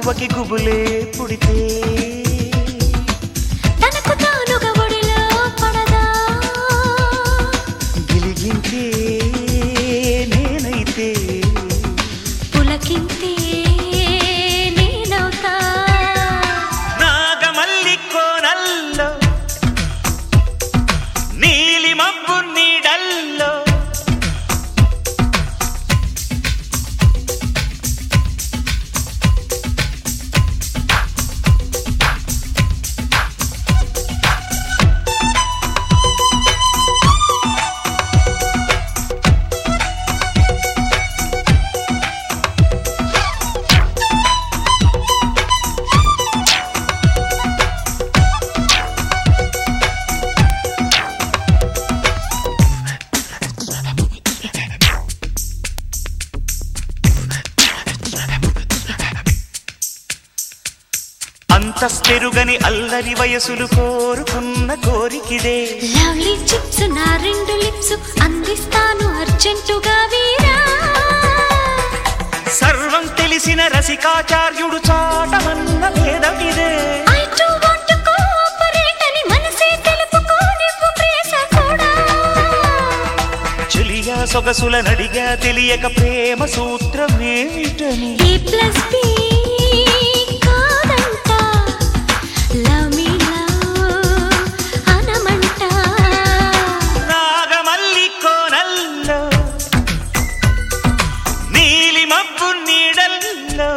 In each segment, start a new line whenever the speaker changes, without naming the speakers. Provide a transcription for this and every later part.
గువ్వకి గుబులే పుడితే
తనకు తానుగా ఒడిలో పడదా
గిలిగింతే నేనైతే
పులకింతే నేనవుతా
నాగమల్లి కోనల్లో నీలి మబ్బు నీడల్లో అంతస్తెరుగని అల్లరి వయసులు కోరుకున్న కోరికిదే
లవ్లీ చిప్స్ నా రెండు లిప్స్ అందిస్తాను అర్జెంటుగా వీరా
సర్వం తెలిసిన రసికాచార్యుడు చాటమన్న భేదమిదే
I do want to cooperate అని మనసే తెలుపుకో నువ్వు ప్రేస కూడా
చెలియా సొగసుల నడిగా తెలియక ప్రేమ సూత్రమేమిటని
A plus B కాదంట లవ్ మీ లవ్ అనమంట
నాగమల్లి కోనల్లో నీలి మబ్బు నీడల్లో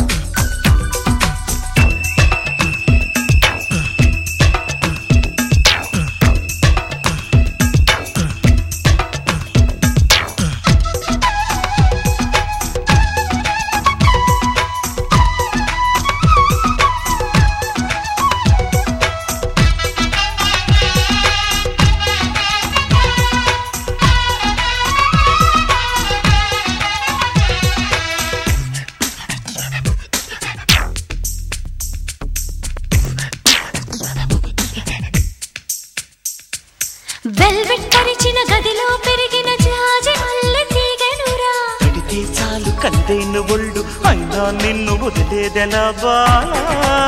వెల్వెట్ పరిచిన గదిలో పెరిగిన జాజి మల్లె తీగనురా
పెడితే చాలు కందేను ఒళ్ళు అయినా నిన్ను వదిలేదెలా బాలా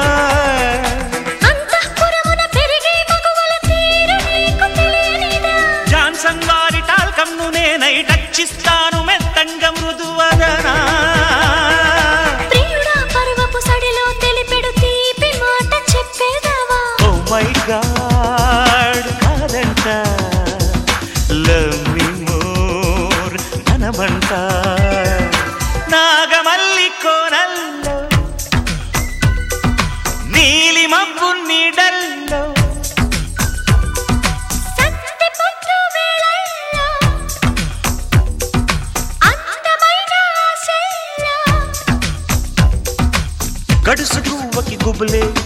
అంతఃపురమున పెరిగే మగువల తీరు నీకు తెలియనిదా
జాన్సన్ వారి టాల్కమ్ను నేనై టచ్చిస్తాను మెత్తంగా మృదువదనా
ప్రియుడా పరువపు సడిలో తెలిపెడు తీపి మాట చెప్పేదావా
ఓ మై గాడ్ కాదంట లవ్ మీ మోర్ అనమంట నాగమల్లి కోనల్లో నీలి మబ్బు నీడల్లో
సంతి పొద్దు వేళల్లో అందమైన ఆశల్లో
గడుసు గువ్వకి గుబులే